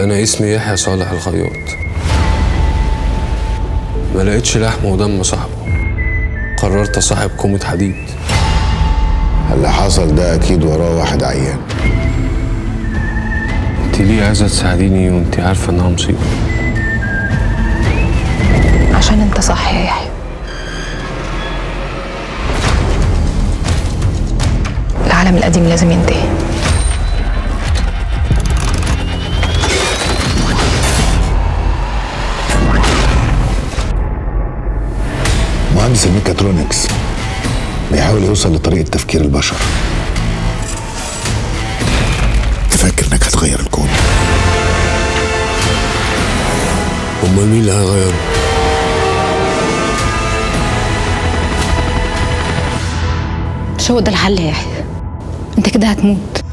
أنا اسمي يحيى صالح الخياط ما لقيتش لحم ودم صاحبه قررت أصاحب كومة حديد اللي حصل ده اكيد وراه واحد عيان انت ليه عايزة تساعديني وانت عارفة انها مصيبة عشان انت صح يا يحيى العالم القديم لازم ينتهي مهندس الميكاترونكس بيحاول يوصل لطريقة تفكير البشر تفكر انك هتغير الكون أمال مين اللي هيغيره؟ مش هو ده الحل يا يحيى انت كده هتموت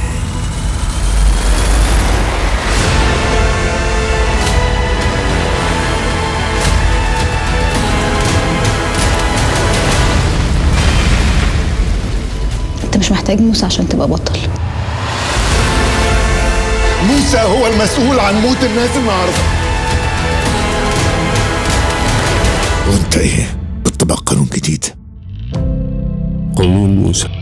انت مش محتاج موسى عشان تبقى بطل موسى هو المسؤول عن موت الناس النهارده وانت ايه؟ بتطبق قانون جديد قانون موسى